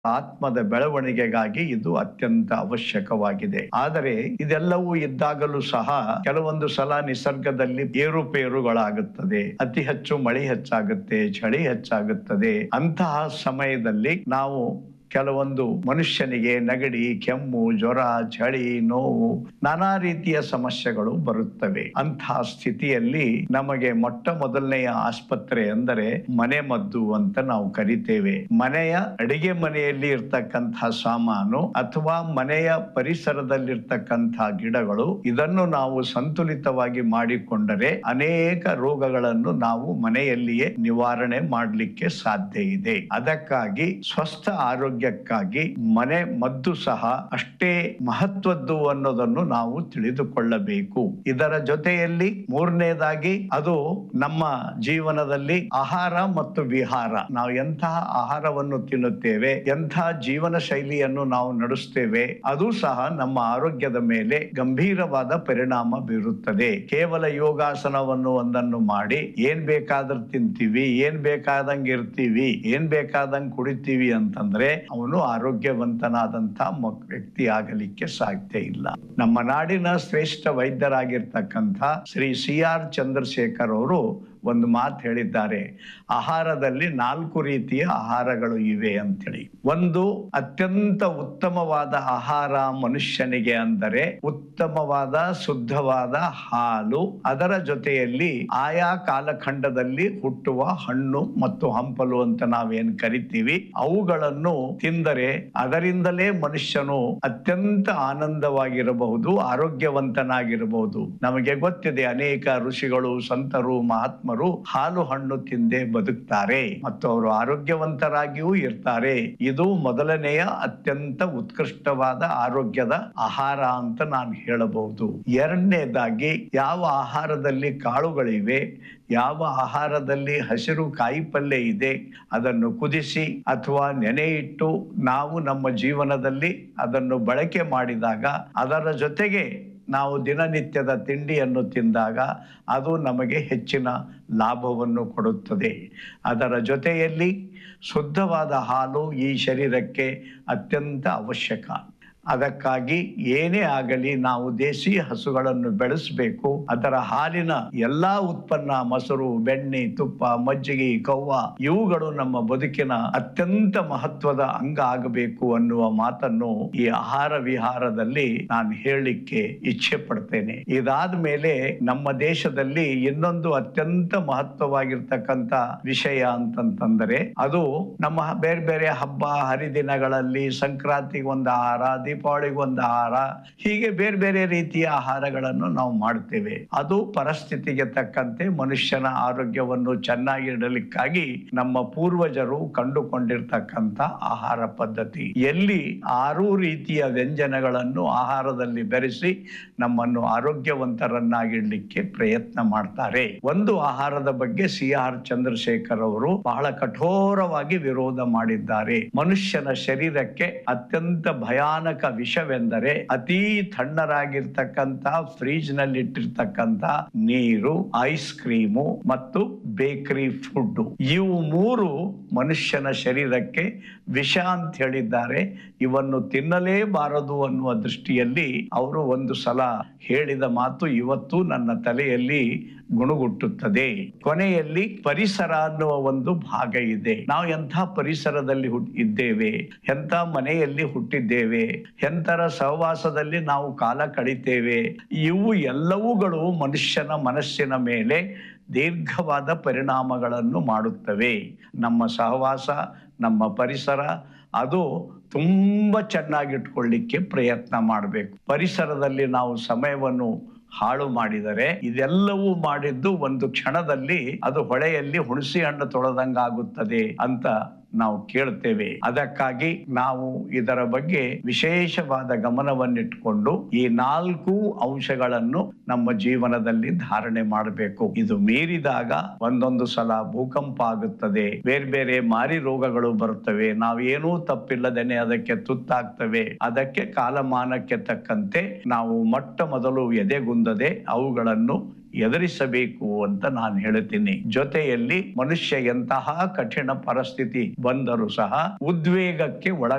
ಆತ್ಮದ ಬೆಳವಣಿಗೆಗಾಗಿ ಇದು ಅತ್ಯಂತ ಅವಶ್ಯಕವಾಗಿದೆ ಆದರೆ ಇದೆಲ್ಲವೂ ಇದ್ದಾಗಲೂ ಸಹ ಕೆಲವೊಂದು ಸಲ ನಿಸರ್ಗದಲ್ಲಿ ಏರುಪೇರುಗಳಾಗುತ್ತದೆ ಅತಿ ಹೆಚ್ಚು ಮಳೆ ಹೆಚ್ಚಾಗುತ್ತೆ ಚಳಿ ಹೆಚ್ಚಾಗುತ್ತದೆ ಅಂತಹ ಸಮಯದಲ್ಲಿ ನಾವು ಕೆಲವೊಂದು ಮನುಷ್ಯನಿಗೆ ನೆಗಡಿ ಕೆಮ್ಮು ಜ್ವರ ಚಳಿ ನೋವು ನಾನಾ ರೀತಿಯ ಸಮಸ್ಯೆಗಳು ಬರುತ್ತವೆ ಅಂತಹ ಸ್ಥಿತಿಯಲ್ಲಿ ನಮಗೆ ಮೊಟ್ಟ ಮೊದಲನೆಯ ಆಸ್ಪತ್ರೆ ಎಂದರೆ ಮನೆ ಮದ್ದು ಅಂತ ನಾವು ಕರಿತೇವೆ ಮನೆಯ ಅಡಿಗೆ ಮನೆಯಲ್ಲಿ ಇರ್ತಕ್ಕಂತಹ ಸಾಮಾನು ಅಥವಾ ಮನೆಯ ಪರಿಸರದಲ್ಲಿರ್ತಕ್ಕಂತಹ ಗಿಡಗಳು ಇದನ್ನು ನಾವು ಸಂತುಲಿತವಾಗಿ ಮಾಡಿಕೊಂಡರೆ ಅನೇಕ ರೋಗಗಳನ್ನು ನಾವು ಮನೆಯಲ್ಲಿಯೇ ನಿವಾರಣೆ ಮಾಡಲಿಕ್ಕೆ ಸಾಧ್ಯ ಇದೆ ಅದಕ್ಕಾಗಿ ಸ್ವಸ್ಥ ಆರೋಗ್ಯಕ್ಕಾಗಿ ಮನೆ ಮದ್ದು ಸಹ ಅಷ್ಟೇ ಮಹತ್ವದ್ದು ಅನ್ನೋದನ್ನು ನಾವು ತಿಳಿದುಕೊಳ್ಳಬೇಕು ಇದರ ಜೊತೆಯಲ್ಲಿ ಮೂರನೇದಾಗಿ ಅದು ನಮ್ಮ ಜೀವನದಲ್ಲಿ ಆಹಾರ ಮತ್ತು ವಿಹಾರ ನಾವು ಎಂತಹ ಆಹಾರವನ್ನು ತಿನ್ನುತ್ತೇವೆ ಎಂತಹ ಜೀವನ ಶೈಲಿಯನ್ನು ನಾವು ನಡೆಸ್ತೇವೆ ಅದು ಸಹ ನಮ್ಮ ಆರೋಗ್ಯದ ಮೇಲೆ ಗಂಭೀರವಾದ ಪರಿಣಾಮ ಬೀರುತ್ತದೆ ಕೇವಲ ಯೋಗಾಸನವನ್ನು ಒಂದನ್ನು ಮಾಡಿ ಏನ್ ಬೇಕಾದ್ರೂ ತಿಂತೀವಿ ಏನ್ ಬೇಕಾದಂಗೆ ಇರ್ತೀವಿ ಏನ್ ಬೇಕಾದಂಗೆ ಕುಡಿತೀವಿ ಅಂತಂದ್ರೆ ಅವನು ಆರೋಗ್ಯವಂತನಾದಂತ ಮಕ್- ವ್ಯಕ್ತಿ ಆಗಲಿಕ್ಕೆ ಸಾಧ್ಯ ಇಲ್ಲ ನಮ್ಮ ನಾಡಿನ ಶ್ರೇಷ್ಠ ವೈದ್ಯರಾಗಿರ್ತಕ್ಕಂಥ ಶ್ರೀ ಸಿ ಆರ್ ಚಂದ್ರಶೇಖರ್ ಅವರು ಒಂದು ಮಾತು ಹೇಳಿದ್ದಾರೆ ಆಹಾರದಲ್ಲಿ ನಾಲ್ಕು ರೀತಿಯ ಆಹಾರಗಳು ಇವೆ ಅಂತೇಳಿ ಒಂದು ಅತ್ಯಂತ ಉತ್ತಮವಾದ ಆಹಾರ ಮನುಷ್ಯನಿಗೆ ಅಂದರೆ ಉತ್ತಮವಾದ ಶುದ್ಧವಾದ ಹಾಲು ಅದರ ಜೊತೆಯಲ್ಲಿ ಆಯಾ ಕಾಲಖಂಡದಲ್ಲಿ ಹುಟ್ಟುವ ಹಣ್ಣು ಮತ್ತು ಹಂಪಲು ಅಂತ ನಾವೇನ್ ಕರಿತೀವಿ ಅವುಗಳನ್ನು ತಿಂದರೆ ಅದರಿಂದಲೇ ಮನುಷ್ಯನು ಅತ್ಯಂತ ಆನಂದವಾಗಿರಬಹುದು ಆರೋಗ್ಯವಂತನಾಗಿರಬಹುದು ನಮಗೆ ಗೊತ್ತಿದೆ ಅನೇಕ ಋಷಿಗಳು ಸಂತರು ಮಹಾತ್ಮರು ಹಾಲು ಹಣ್ಣು ತಿಂದೇ ಬದುಕ್ತಾರೆ ಮತ್ತು ಅವರು ಆರೋಗ್ಯವಂತರಾಗಿಯೂ ಇರ್ತಾರೆ ಇದು ಮೊದಲನೆಯ ಅತ್ಯಂತ ಉತ್ಕೃಷ್ಟವಾದ ಆರೋಗ್ಯದ ಆಹಾರ ಅಂತ ನಾನು ಹೇಳಬಹುದು ಎರಡನೇದಾಗಿ ಯಾವ ಆಹಾರದಲ್ಲಿ ಕಾಳುಗಳಿವೆ ಯಾವ ಆಹಾರದಲ್ಲಿ ಹಸಿರು ಕಾಯಿ ಪಲ್ಯ ಇದೆ ಅದನ್ನು ಕುದಿಸಿ ಅಥವಾ ನೆನೆ ಇಟ್ಟು ನಾವು ನಮ್ಮ ಜೀವನದಲ್ಲಿ ಅದನ್ನು ಬಳಕೆ ಮಾಡಿದಾಗ ಅದರ ಜೊತೆಗೆ ನಾವು ದಿನನಿತ್ಯದ ತಿಂಡಿಯನ್ನು ತಿಂದಾಗ ಅದು ನಮಗೆ ಹೆಚ್ಚಿನ ಲಾಭವನ್ನು ಕೊಡುತ್ತದೆ ಅದರ ಜೊತೆಯಲ್ಲಿ ಶುದ್ಧವಾದ ಹಾಲು ಈ ಶರೀರಕ್ಕೆ ಅತ್ಯಂತ ಅವಶ್ಯಕ ಅದಕ್ಕಾಗಿ ಏನೇ ಆಗಲಿ ನಾವು ದೇಸಿ ಹಸುಗಳನ್ನು ಬೆಳೆಸಬೇಕು ಅದರ ಹಾಲಿನ ಎಲ್ಲಾ ಉತ್ಪನ್ನ ಮೊಸರು ಬೆಣ್ಣೆ ತುಪ್ಪ ಮಜ್ಜಿಗೆ ಕವ್ವ ಇವುಗಳು ನಮ್ಮ ಬದುಕಿನ ಅತ್ಯಂತ ಮಹತ್ವದ ಅಂಗ ಆಗಬೇಕು ಅನ್ನುವ ಮಾತನ್ನು ಈ ಆಹಾರ ವಿಹಾರದಲ್ಲಿ ನಾನು ಹೇಳಲಿಕ್ಕೆ ಇಚ್ಛೆ ಪಡ್ತೇನೆ ಇದಾದ ಮೇಲೆ ನಮ್ಮ ದೇಶದಲ್ಲಿ ಇನ್ನೊಂದು ಅತ್ಯಂತ ಮಹತ್ವವಾಗಿರ್ತಕ್ಕಂಥ ವಿಷಯ ಅಂತಂತಂದರೆ ಅದು ನಮ್ಮ ಬೇರೆ ಬೇರೆ ಹಬ್ಬ ಹರಿದಿನಗಳಲ್ಲಿ ಸಂಕ್ರಾಂತಿಗೆ ಒಂದು ಆಹಾರ ದೀಪಾವಳಿಗೆ ಒಂದು ಆಹಾರ ಹೀಗೆ ಬೇರೆ ಬೇರೆ ರೀತಿಯ ಆಹಾರಗಳನ್ನು ನಾವು ಮಾಡ್ತೇವೆ ಅದು ಪರಿಸ್ಥಿತಿಗೆ ತಕ್ಕಂತೆ ಮನುಷ್ಯನ ಆರೋಗ್ಯವನ್ನು ಚೆನ್ನಾಗಿ ಇಡಲಿಕ್ಕಾಗಿ ನಮ್ಮ ಪೂರ್ವಜರು ಕಂಡುಕೊಂಡಿರ್ತಕ್ಕಂಥ ಆಹಾರ ಪದ್ಧತಿ ಎಲ್ಲಿ ಆರು ರೀತಿಯ ವ್ಯಂಜನಗಳನ್ನು ಆಹಾರದಲ್ಲಿ ಬೆರೆಸಿ ನಮ್ಮನ್ನು ಆರೋಗ್ಯವಂತರನ್ನಾಗಿಡ್ಲಿಕ್ಕೆ ಪ್ರಯತ್ನ ಮಾಡ್ತಾರೆ ಒಂದು ಆಹಾರದ ಬಗ್ಗೆ ಸಿ ಆರ್ ಚಂದ್ರಶೇಖರ್ ಅವರು ಬಹಳ ಕಠೋರವಾಗಿ ವಿರೋಧ ಮಾಡಿದ್ದಾರೆ ಮನುಷ್ಯನ ಶರೀರಕ್ಕೆ ಅತ್ಯಂತ ಭಯಾನಕ ವಿಷವೆಂದರೆ ಅತೀ ತಣ್ಣರಾಗಿರ್ತಕ್ಕಂತ ಫ್ರೀಜ್ ನಲ್ಲಿ ಇಟ್ಟಿರ್ತಕ್ಕಂತ ನೀರು ಐಸ್ ಕ್ರೀಮು ಮತ್ತು ಬೇಕರಿ ಫುಡ್ ಇವು ಮೂರು ಮನುಷ್ಯನ ಶರೀರಕ್ಕೆ ವಿಷ ಅಂತ ಹೇಳಿದ್ದಾರೆ ಇವನ್ನು ತಿನ್ನಲೇಬಾರದು ಅನ್ನುವ ದೃಷ್ಟಿಯಲ್ಲಿ ಅವರು ಒಂದು ಸಲ ಹೇಳಿದ ಮಾತು ಇವತ್ತು ನನ್ನ ತಲೆಯಲ್ಲಿ ಗುಣಗುಟ್ಟುತ್ತದೆ ಕೊನೆಯಲ್ಲಿ ಪರಿಸರ ಅನ್ನುವ ಒಂದು ಭಾಗ ಇದೆ ನಾವು ಎಂಥ ಪರಿಸರದಲ್ಲಿ ಹುಟ್ ಇದ್ದೇವೆ ಎಂಥ ಮನೆಯಲ್ಲಿ ಹುಟ್ಟಿದ್ದೇವೆ ಎಂತರ ಸಹವಾಸದಲ್ಲಿ ನಾವು ಕಾಲ ಕಳಿತೇವೆ ಇವು ಎಲ್ಲವುಗಳು ಮನುಷ್ಯನ ಮನಸ್ಸಿನ ಮೇಲೆ ದೀರ್ಘವಾದ ಪರಿಣಾಮಗಳನ್ನು ಮಾಡುತ್ತವೆ ನಮ್ಮ ಸಹವಾಸ ನಮ್ಮ ಪರಿಸರ ಅದು ತುಂಬ ಚೆನ್ನಾಗಿಟ್ಕೊಳ್ಳಿಕ್ಕೆ ಪ್ರಯತ್ನ ಮಾಡಬೇಕು ಪರಿಸರದಲ್ಲಿ ನಾವು ಸಮಯವನ್ನು ಹಾಳು ಮಾಡಿದರೆ ಇದೆಲ್ಲವೂ ಮಾಡಿದ್ದು ಒಂದು ಕ್ಷಣದಲ್ಲಿ ಅದು ಹೊಳೆಯಲ್ಲಿ ಹುಣಸಿ ಹಣ್ಣು ತೊಳೆದಂಗಾಗುತ್ತದೆ ಅಂತ ನಾವು ಕೇಳ್ತೇವೆ ಅದಕ್ಕಾಗಿ ನಾವು ಇದರ ಬಗ್ಗೆ ವಿಶೇಷವಾದ ಗಮನವನ್ನಿಟ್ಟುಕೊಂಡು ಈ ನಾಲ್ಕು ಅಂಶಗಳನ್ನು ನಮ್ಮ ಜೀವನದಲ್ಲಿ ಧಾರಣೆ ಮಾಡಬೇಕು ಇದು ಮೀರಿದಾಗ ಒಂದೊಂದು ಸಲ ಭೂಕಂಪ ಆಗುತ್ತದೆ ಬೇರೆ ಬೇರೆ ಮಾರಿ ರೋಗಗಳು ಬರುತ್ತವೆ ನಾವೇನೂ ತಪ್ಪಿಲ್ಲದೇನೆ ಅದಕ್ಕೆ ತುತ್ತಾಗ್ತವೆ ಅದಕ್ಕೆ ಕಾಲಮಾನಕ್ಕೆ ತಕ್ಕಂತೆ ನಾವು ಮೊಟ್ಟ ಮೊದಲು ಎದೆಗುಂದದೆ ಅವುಗಳನ್ನು ಎದುರಿಸಬೇಕು ಅಂತ ನಾನು ಹೇಳ್ತೀನಿ ಜೊತೆಯಲ್ಲಿ ಮನುಷ್ಯ ಎಂತಹ ಕಠಿಣ ಪರಿಸ್ಥಿತಿ ಬಂದರೂ ಸಹ ಉದ್ವೇಗಕ್ಕೆ ಒಳ